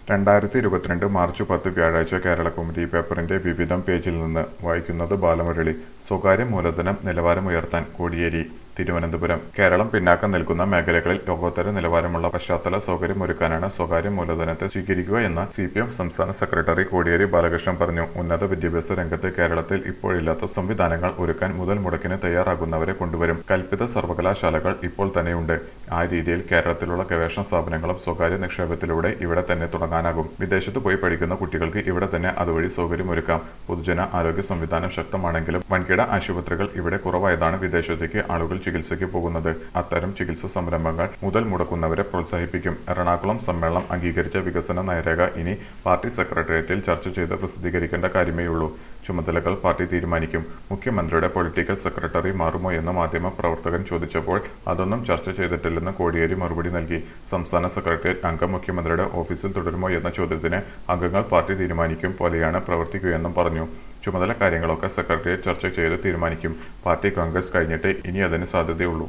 രണ്ടായിരത്തി ഇരുപത്തിരണ്ട് മാർച്ച് പത്ത് വ്യാഴാഴ്ച കേരള കൗമുദി പേപ്പറിന്റെ വിവിധം പേജിൽ നിന്ന് വായിക്കുന്നത് ബാലമുരളി സ്വകാര്യ മൂലധനം നിലവാരമുയർത്താൻ കോടിയേരി തിരുവനന്തപുരം കേരളം പിന്നാക്കം നിൽക്കുന്ന മേഖലകളിൽ ലോകോത്തര നിലവാരമുള്ള പശ്ചാത്തല സൗകര്യമൊരുക്കാനാണ് സ്വകാര്യ മൂലധനത്തെ സ്വീകരിക്കുക എന്ന് സി പി എം സംസ്ഥാന സെക്രട്ടറി കോടിയേരി ബാലകൃഷ്ണൻ പറഞ്ഞു ഉന്നത വിദ്യാഭ്യാസ രംഗത്ത് കേരളത്തിൽ ഇപ്പോഴില്ലാത്ത സംവിധാനങ്ങൾ ഒരുക്കാൻ മുതൽ മുടക്കിന് തയ്യാറാകുന്നവരെ കൊണ്ടുവരും കൽപ്പിത സർവകലാശാലകൾ ഇപ്പോൾ തന്നെയുണ്ട് ആ രീതിയിൽ കേരളത്തിലുള്ള ഗവേഷണ സ്ഥാപനങ്ങളും സ്വകാര്യ നിക്ഷേപത്തിലൂടെ ഇവിടെ തന്നെ തുടങ്ങാനാകും വിദേശത്ത് പോയി പഠിക്കുന്ന കുട്ടികൾക്ക് ഇവിടെ തന്നെ അതുവഴി സൗകര്യമൊരുക്കാം പൊതുജന ആരോഗ്യ സംവിധാനം ശക്തമാണെങ്കിലും വൻകിട ആശുപത്രികൾ ഇവിടെ കുറവായതാണ് വിദേശത്തേക്ക് ആളുകൾ ചികിത്സയ്ക്ക് പോകുന്നത് അത്തരം ചികിത്സാ സംരംഭങ്ങൾ മുതൽ മുടക്കുന്നവരെ പ്രോത്സാഹിപ്പിക്കും എറണാകുളം സമ്മേളനം അംഗീകരിച്ച വികസന നയരേഖ ഇനി പാർട്ടി സെക്രട്ടേറിയറ്റിൽ ചർച്ച ചെയ്ത് പ്രസിദ്ധീകരിക്കേണ്ട കാര്യമേയുള്ളൂ ചുമതലകൾ പാർട്ടി തീരുമാനിക്കും മുഖ്യമന്ത്രിയുടെ പൊളിറ്റിക്കൽ സെക്രട്ടറി മാറുമോ എന്ന് മാധ്യമ പ്രവർത്തകൻ ചോദിച്ചപ്പോൾ അതൊന്നും ചർച്ച ചെയ്തിട്ടില്ലെന്ന് കോടിയേരി മറുപടി നൽകി സംസ്ഥാന സെക്രട്ടേറിയറ്റ് അംഗം മുഖ്യമന്ത്രിയുടെ ഓഫീസിൽ തുടരുമോ എന്ന ചോദ്യത്തിന് അംഗങ്ങൾ പാർട്ടി തീരുമാനിക്കും പോലെയാണ് പ്രവർത്തിക്കുകയെന്നും പറഞ്ഞു ചുമതല കാര്യങ്ങളൊക്കെ സെക്രട്ടേറിയറ്റ് ചർച്ച ചെയ്ത് തീരുമാനിക്കും പാർട്ടി കോൺഗ്രസ് കഴിഞ്ഞിട്ട് ഇനി അതിന് സാധ്യതയുള്ളൂ